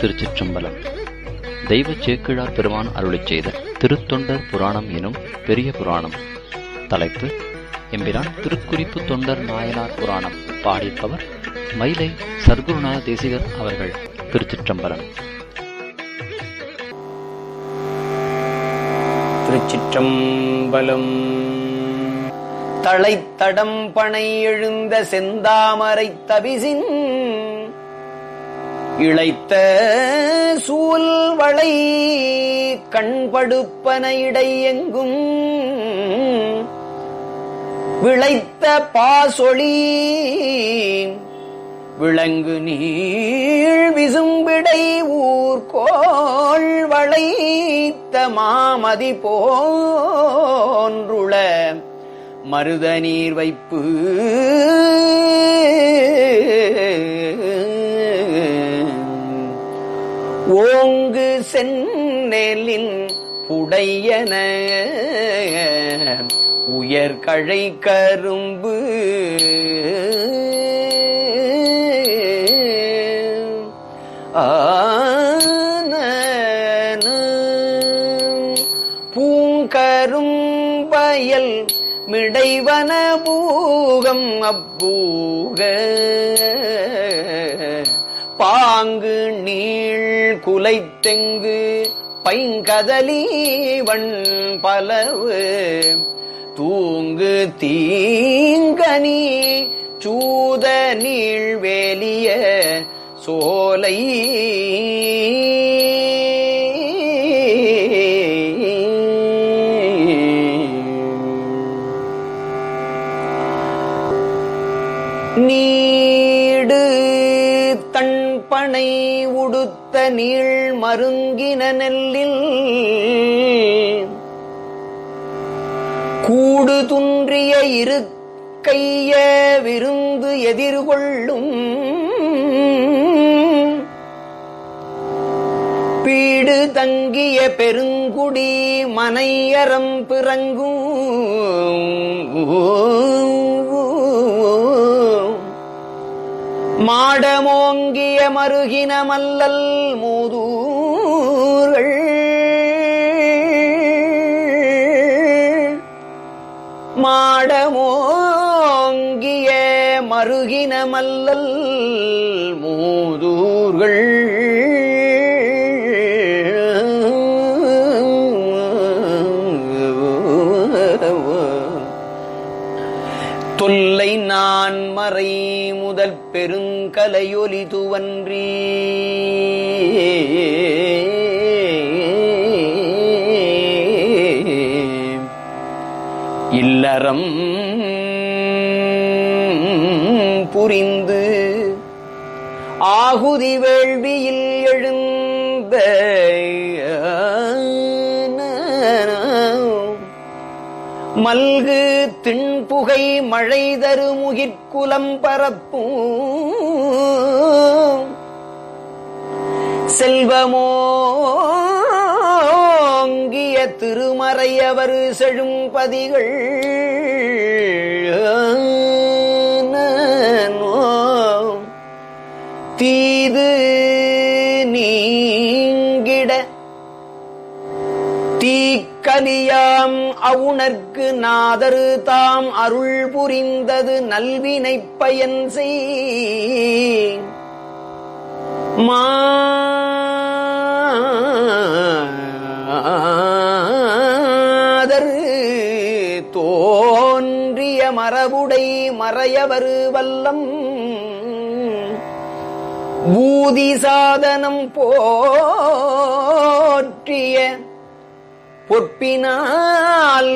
திருச்சிற்றம்பலம் தெய்வ சேக்கிழார் பெருமான் அருளிச் செய்த திருத்தொண்டர் புராணம் எனும் பெரிய புராணம் தலைப்பு எம்பிரான் திருக்குறிப்பு தொண்டர் நாயனார் புராணம் பாடிப்பவர் மயிலை சர்க்குருநாத தேசிகர் அவர்கள் திருச்சிற்றம்பலம் திருச்சிற்றம்பலம் தளைத்தடம் பனை எழுந்த செந்தாமரை தவிசின் இழைத்த சூல் வளை கண்படுப்பன இடையெங்கும் விளைத்த பாசொளி விளங்கு நீள் விசும்பிடை ஊர்கோள் வளைத்த மாமதி போன்றுள மருத நீர் வைப்பு ஓங்கு செந்நெலின் புடையன உயர்கழை கரும்பு ஆன பூங்கரும்பயல் மிடைவன பூகம் அப்பூக பாங்கு நீள் குலைத்தெங்கு பைங்கதலீவன் பலவு தூங்கு தீங்கனி சூத நீழ்வேலிய சோலை நீடு தன்பனை உடுத்த நீள் மருங்கின நெல்லில் கூடு துன்றிய இரு கைய விருந்து எதிர்கொள்ளும் பீடு தங்கிய பெருங்குடி மனையறம் பிறங்கும் மாடமோங்கிய மருகின மல்லல் மூதூர்கள் மாடமோங்கிய மருகின மல்லல் மூதூர்கள் தொல்லை நான் மறை முதல் பெருங்கலையொலி துவன்றி இல்லறம் புரிந்து ஆகுதி வேள்வியில் எழுந்த மல்கு திண்புகை மழை தரு முகிற்குலம் பரப்பும் செல்வமோங்கிய திருமறையவர் செழும்பதிகள் தீது நீங்கிட தீக்கலியாம் அவுணர்க்கு நாதரு தாம் அருள் புரிந்தது நல்வினை பயன் செய் மாதரு தோன்றிய மரபுடை மறையவரு வல்லம் பூதி சாதனம் போற்றிய பொற்பினால்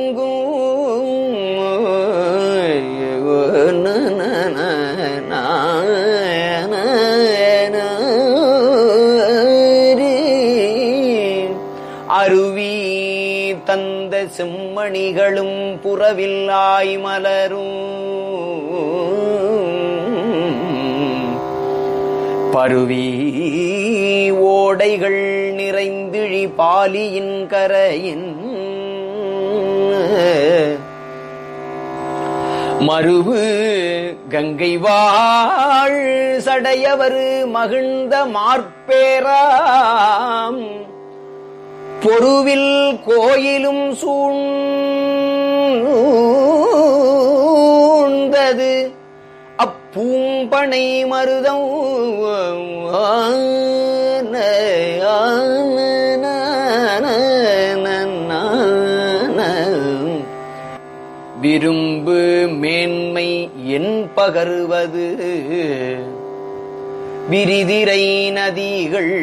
விளங்கும் அருவி தந்த செம்மணிகளும் புறவில்லாய் மலரும் பருவி ஓடைகள் நிறைந்திழி பாலியின் கரையின் மறுவு கங்கை வாழ் சடையவர் மகிழ்ந்த மார்பேராம் பொருவில் கோயிலும் சூழ்ந்தது அப்பூம்பனை மருதம் விரும்பு மேன்மை என் பகர்வது விரிதிரை நதிகள்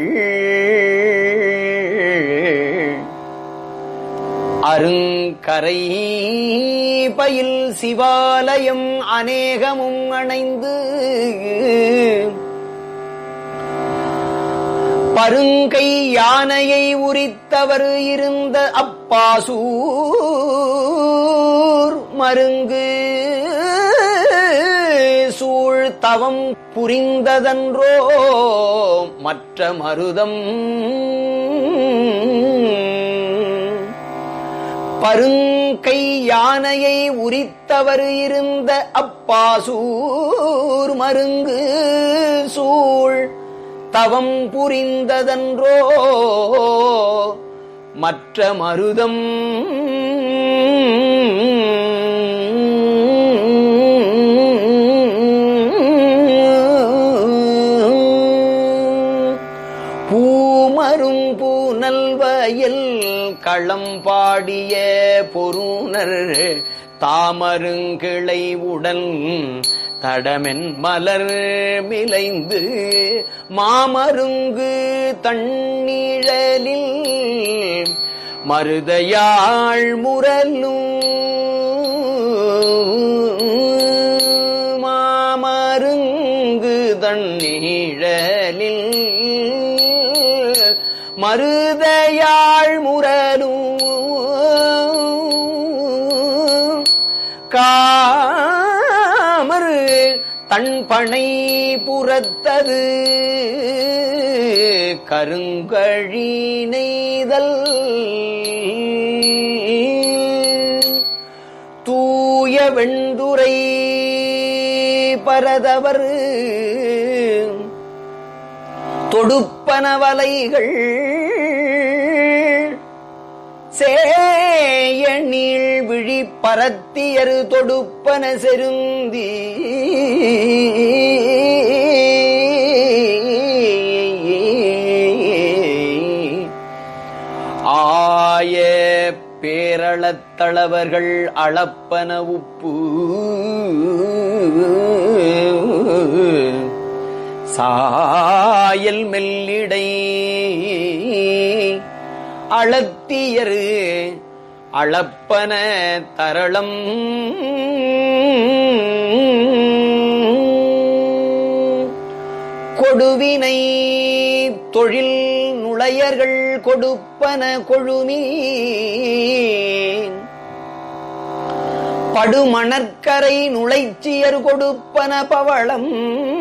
அருங்கரை பயில் சிவாலயம் அநேகமும் அணைந்து பருங்கை யானையை உரித்தவர் இருந்த அப்பாசூர் மருங்கு சூழ் தவம் புரிந்ததன்றோ மற்ற மருதம் பருங்கை யானையை உரித்தவர் இருந்த அப்பாசூர் மருங்கு சூழ் தவம் புரிந்ததன்றோ மற்ற மருதம் பூமரும் பூநல்வயல் களம் பாடிய பொருணர் தாமருங்கிளை உடன் தடமென் மலர் மிலைந்து மாமருங்கு தண்ணீழலில் மருதையாள் முரலும் மாமருங்கு தண்ணீழலில் மருதையாள் முரலும் காமரு தன்பனை புறத்தது கருங்கழி நெய்தல் தூய வெண்துரை பரதவர் தொடுப்பனவலைகள் சேய நீள் விழி பரத்தியரு தொடுப்பன செருந்தி ஆய பேரளத்தளவர்கள் அளப்பன உப்பு சாயல் மெல்லிடை அளத்தியரு அளப்பன தரளம் கொடுவினை தொழில் நுழையர்கள் கொடுப்பன கொழுமீ படுமணற்கரை நுழைச்சியர் கொடுப்பன பவளம்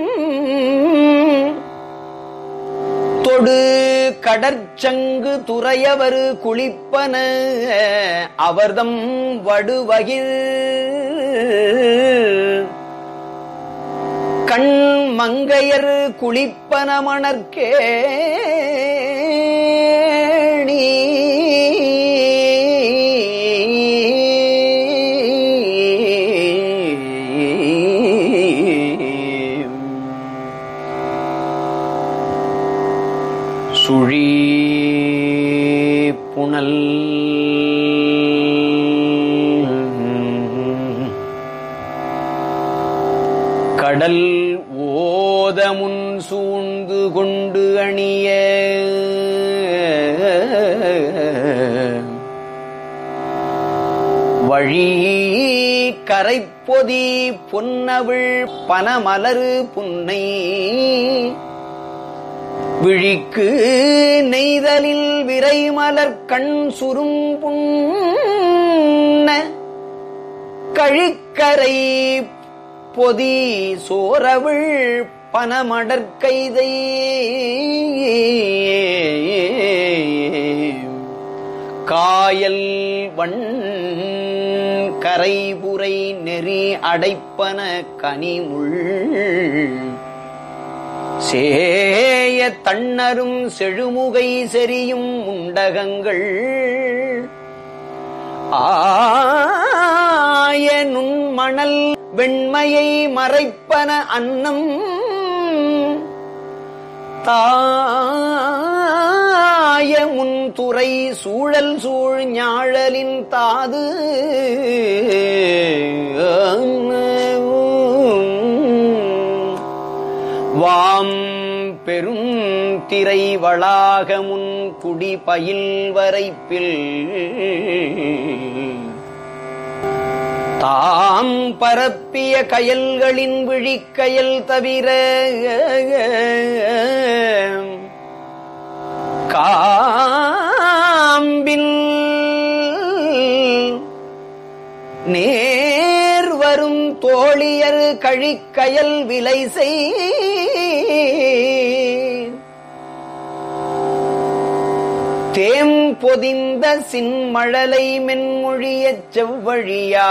தொடு கடற்சங்கு துறையவர் குளிப்பன அவர்தம் வடுவகிர் கண் மங்கையர் குளிப்பன மணற்கே சுழி புனல் கடல் ஓத முன் சூழ்ந்து கொண்டு அணிய வழி கரைப்பொதி பொன்னவிழ் பனமலரு புன்னை விழிக்கு நெய்தலில் விரைமலர் கண் சுரும் புண்ண கழிக்கரை பொதி சோரவிழ் பனமடற்கைதை காயல் வண் கரைபுரை நெறி அடைப்பன கனிமுள் சேய தன்னரும் செழுமுகை செறியும் உண்டகங்கள் ஆய நுண்மணல் வெண்மையை மறைப்பன அன்னம் தாய முன்துறை சூழல் சூழ் ஞாழலின் தாது வாம் பெரும் திரை வளாக முன் குடி பயில் வரைப்பில் தாம் பரப்பிய கயல்களின் விழிக்கயல் தவிர காம்பில் நேர் வரும் தோழியர் கழிக்கயல் விலை செய் தேம் பொதிந்த சின்மழலை மென்மொழியச் செவ்வழியா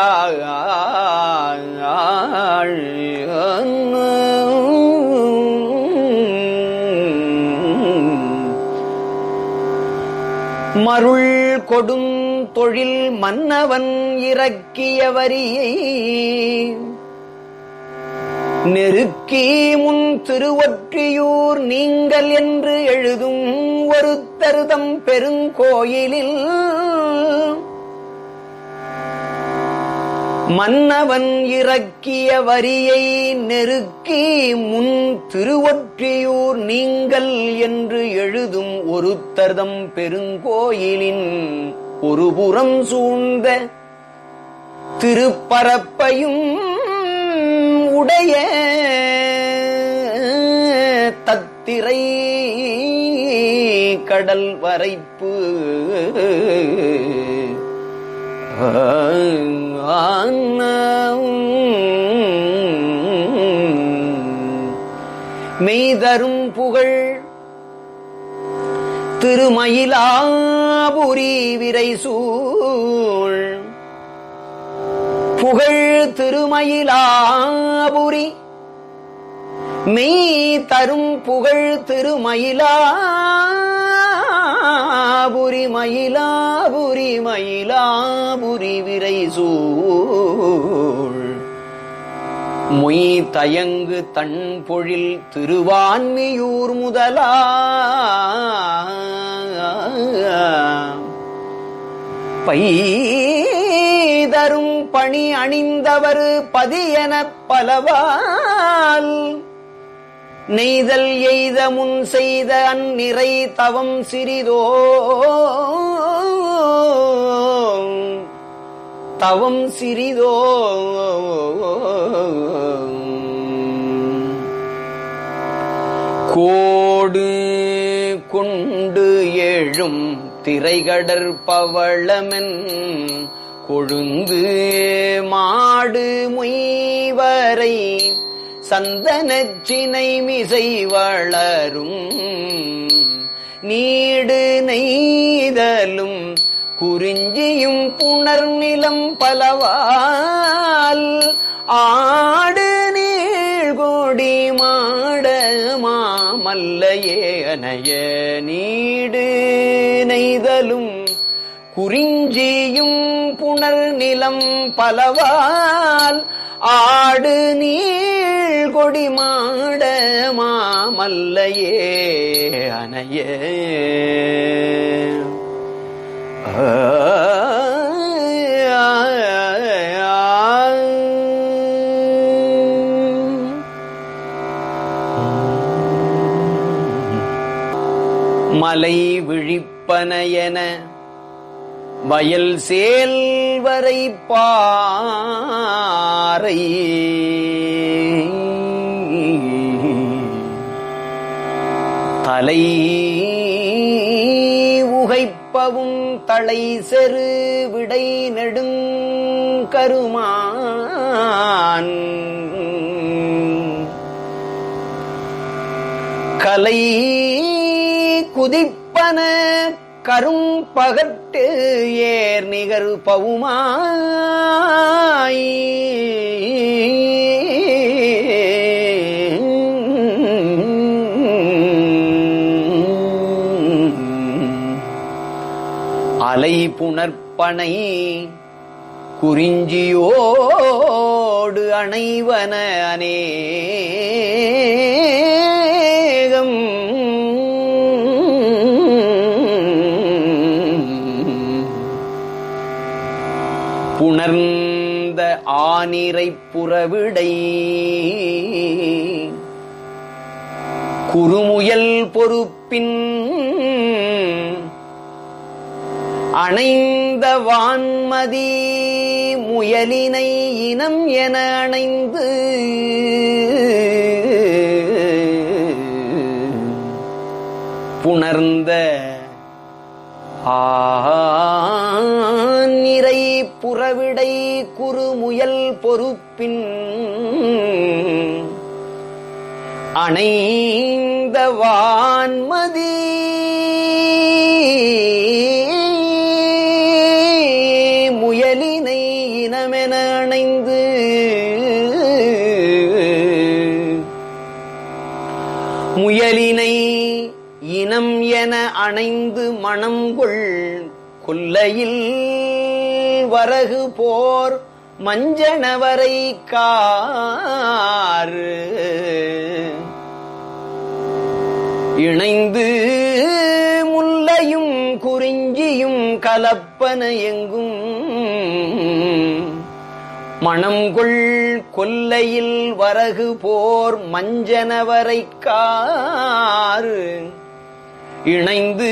மருள் கொடும் தொழில் மன்னவன் இறக்கிய வரியை நெருக்கி முன் திருவொற்றியூர் நீங்கள் என்று எழுதும் ஒரு தருதம் பெருங்கோயிலில் மன்னவன் இறக்கிய வரியை நெருக்கி முன் திருவொற்றியூர் நீங்கள் என்று எழுதும் ஒரு தருதம் பெருங்கோயிலின் ஒரு புறம் சூழ்ந்த திருப்பரப்பையும் உடைய தத்திரை கடல் வரைப்பு மெய்தரும் புகழ் திருமயிலாபுரி விரை சூழ் புகழ் திருமயிலாபுரி மெய் தரும் புகழ் திருமயிலாபுரி மயிலாபுரி மயிலாபுரி விரை சூழ் மொய் தயங்கு தன் பொழில் திருவான்மியூர் முதலா பைதரும் பணி அணிந்தவர் பதியெனப் பலவால் நெய்தல் எய்த முன் செய்த அந்நிறை தவம் சிறிதோ தவம் சிறிதோ கோடு கொண்டு எழும் திரைகடற் பவளமென் கொழுந்து மாடு மொய்வரை சந்தனச்சினை மிசை வளரும் நீடு நெய்தலும் குறிஞ்சியும் புணர் நிலம் பலவால் ஆடு நீழ்கொடி மாட மாமல்லையே அனைய நீடு நெய்தலும் குறிஞ்சியும் புணர் நிலம் பலவால் ஆடு நீள் கொடி மாட மாமல்லையே அனைய மலை விழிப்பனையன வயல் சேல்வரை பாறை தலை உகைப்பவும் தலை செரு விடை நெடுங்கருமான் கலை குதிப்பன கரும் பகட்டு ஏர் நிகர் பவுமாய் அலை புணர்ப்பனை குறிஞ்சியோடு அணைவன அநேகம் புணர்ந்த ஆனிரை புறவிடை குறுமுயல் பொறுப்பின் அணைந்த வான்மதி முயலினை இனம் என அணைந்து புணர்ந்த ஆனிரை புறவிடை குறுமுயல் பொறுப்பின் அணைந்த வான்மதி முயலினை இனமென அணைந்து முயலினை இனம் என அணைந்து மணம் கொள் கொல்லையில் வரகு போர் மஞ்சனவரை காரு இணைந்து முல்லையும் குறிஞ்சியும் கலப்பன எங்கும் மணம்கொள் கொல்லையில் வரகு போர் மஞ்சனவரை காரு இணைந்து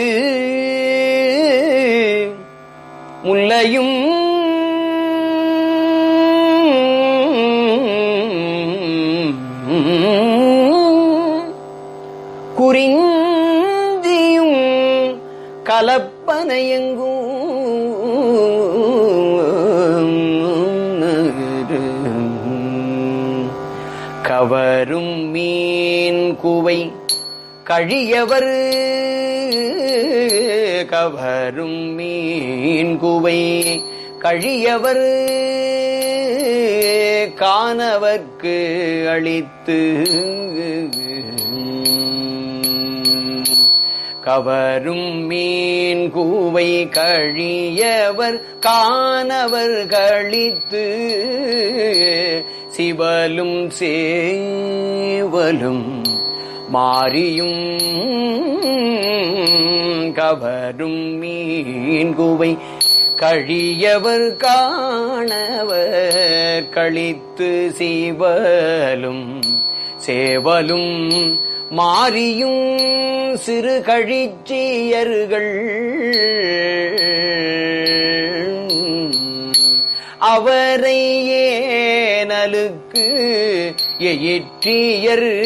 முல்லையும் குறிஞ்சியும் கலப்பன எங்கும் கவரும் மீன் குவை கழியவர் கவரும் மீன் குவை கழியவர் காணவர்க்கு அளித்து கவரும் மீன் கூவை கழியவர் காணவர் கழித்து சிவலும் சேவலும் மாறியும் கவரும் மீன் குவை கழியவர் காணவர் கழித்து சிவலும் சேவலும் மாறியும் சிறு கழிச்சியர்கள் அவரை ஏனலுக்கு எயிற்றியர்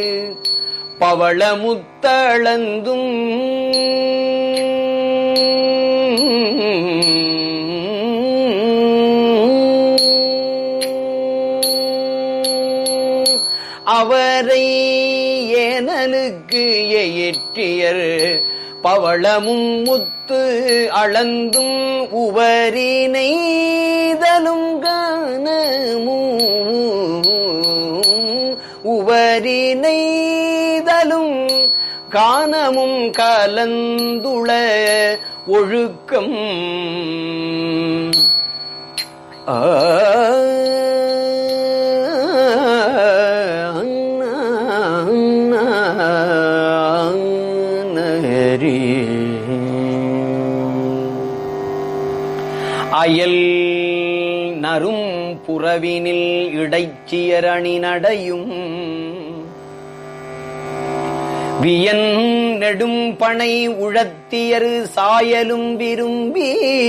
பவளமுத்தளந்தும் அவரை ஏனலுக்கு எயிற்றியர் பவளமும் முத்து அளந்தும் உவரி நெய்தலும் காணமும் உவரி நெய்தலும் காணமும் கலந்துள ஒழுக்கம் ஆ அயல் நரும் புறவினில் இடைச்சியரணி நடையும் வியன் நெடும் பனை உழத்தியரு சாயலும் விரும்பி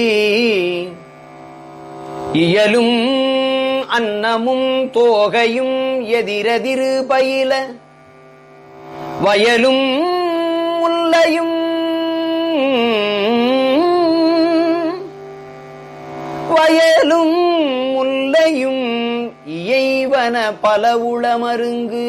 இயலும் அன்னமும் தோகையும் எதிரெதிரு பயில வயலும் முல்லையும் வயலும் முல்லையும் இயைவன பலவுள மருங்கு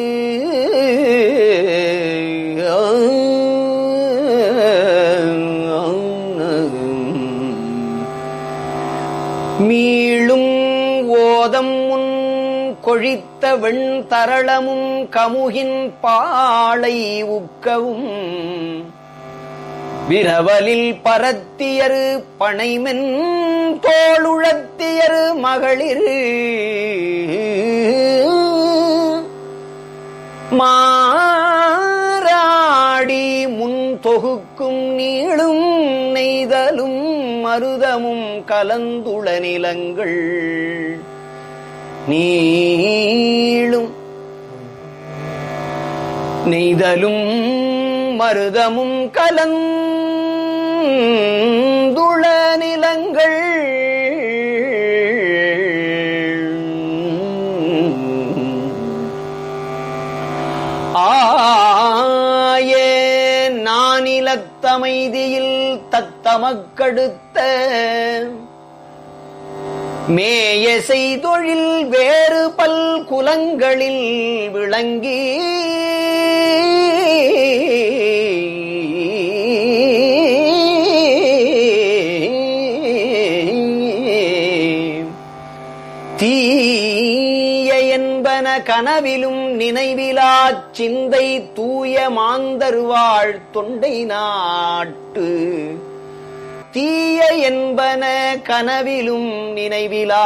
மீளும் ஓதம் முன் கொழித்த வெண்தரளமும் கமுகின் பாளை உக்கவும் விரவலில் பரத்தியரு பனைமென் தோளுழத்தியரு மகளிர் மாறாடி முன் தொகுக்கும் நீளும் நெய்தலும் மருதமும் கலந்துள நிலங்கள் நீளும் நெய்தலும் மருதமும் கலந்துள நிலங்கள் ஆய நானிலத்தமைதியில் தத்தமக்கடுத்த மேய செய்தொழில் வேறு பல் குலங்களில் விளங்கி தீய என்பன கனவிலும் நினைவிலாச் சிந்தை தூய மாந்தருவாழ் தொண்டை நாட்டு தீய என்பன கனவிலும் நினைவிலா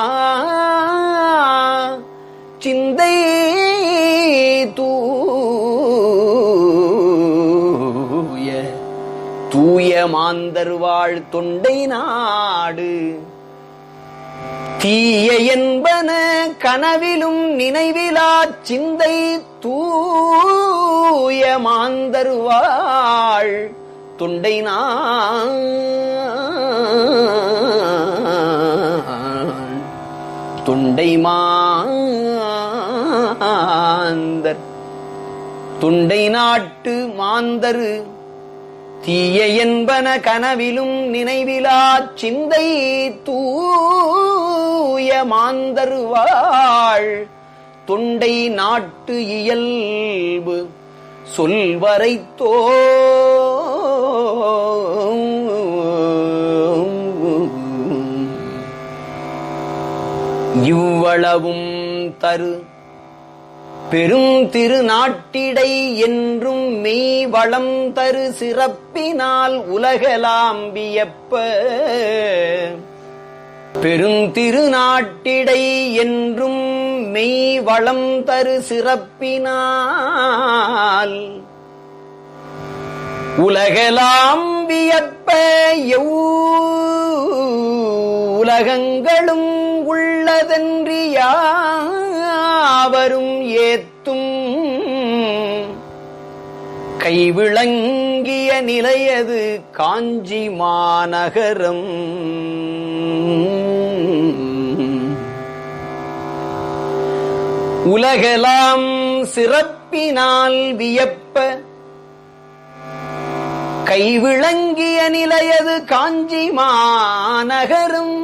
சிந்தை தூய தூய மாந்தர்வாழ் தொண்டை நாடு தீய என்பன கனவிலும் நினைவிலா சிந்தை தூய மாந்தருவாள் தொண்டை தொண்டை மாந்தர் தொண்டை நாட்டு மாந்தரு தீய என்பன கனவிலும் நினைவிலா சிந்தை தூய மாந்தருவாள் தொண்டை நாட்டு இயல்பு சொல்வரைத்தோ இவ்வளவும் தரு பெரும் திருநாட்டிடை என்றும் மெய் வளம் தரு சிறப்பினால் உலகலாம் வியப்ப பெருந்திருநாட்டிடை என்றும் மெய் வளம் தரு சிறப்பினால் உலகலாம் வியப்ப எவ் உலகங்களும் உள்ளதன்றி யாவரும் ஏத்தும் கைவிளங்கிய நிலையது காஞ்சி மாநகரம் உலகலாம் சிறப்பினால் வியப்ப கைவிளங்கிய நிலையது காஞ்சி மாநகரம்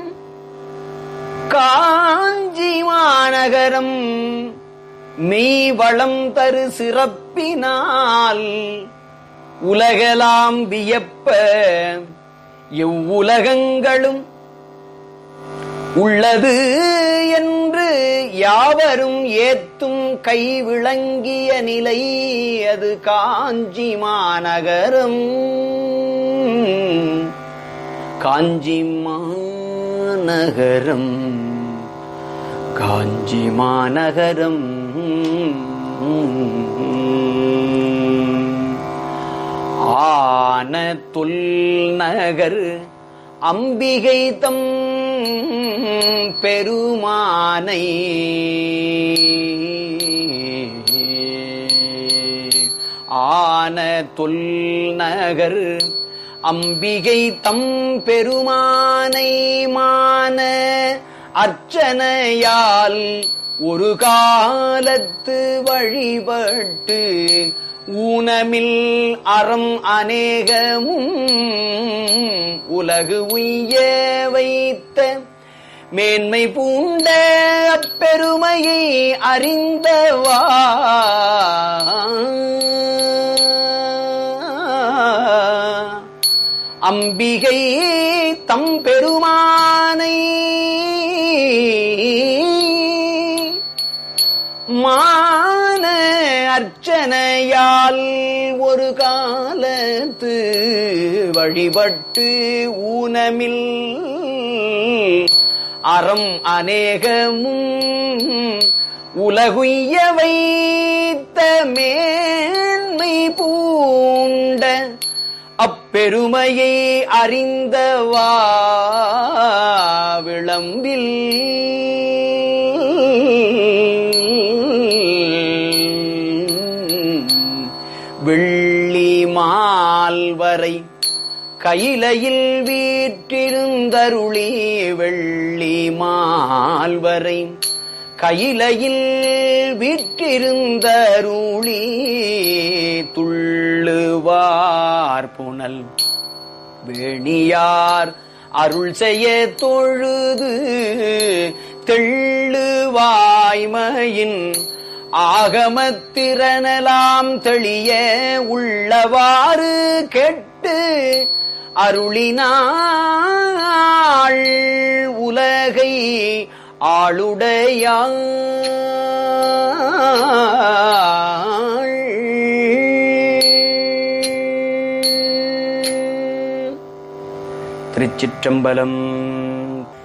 காஞ்சி மாநகரம் மெய் வளம் தரு சிறப்பினால் உலகலாம் வியப்ப எவ்வுலகங்களும் உள்ளது என்று யாவரும் ஏத்தும் கை விளங்கிய நிலை அது காஞ்சி மாநகரம் காஞ்சி மாநகரம் காஞ்சி மாநகரம் ஆன தொல் நகர் அம்பிகை தம் பெருமானை ஆன தொல் நகர் அம்பிகை தம் பெருமானை மான அர்ச்சனையால் ஒரு காலத்து வழிபட்டு ஊனமில் அறம் அநேகமும் உலகு உய்ய வைத்த மேன்மை பூண்ட அப்பெருமையை அறிந்தவா அம்பிகை தம் பெருமானை மான அர்ச்சனையால் ஒரு காலத்து வழிபட்டு ஊனமில் அறம் அநேகமும் உலகுய்ய வைத்த மேன்மை பூண்ட அப்பெருமையை அறிந்தவா விளம்பில் வெள்ளி மால்வரை கையிலையில் வீற்றிருந்தருளி வெள்ளி மால்வரை கையிலையில் வீற்றிருந்தருளி துள்ளுவார் புனல் வேணியார் அருள் செய்ய தொழுது தெள்ளுவாய்மையின் ஆகமத்திறனலாம் தெளிய உள்ளவாறு கெட்டு அருளினாள் உலகை ஆளுடையாள் திருச்சிற்றம்பலம்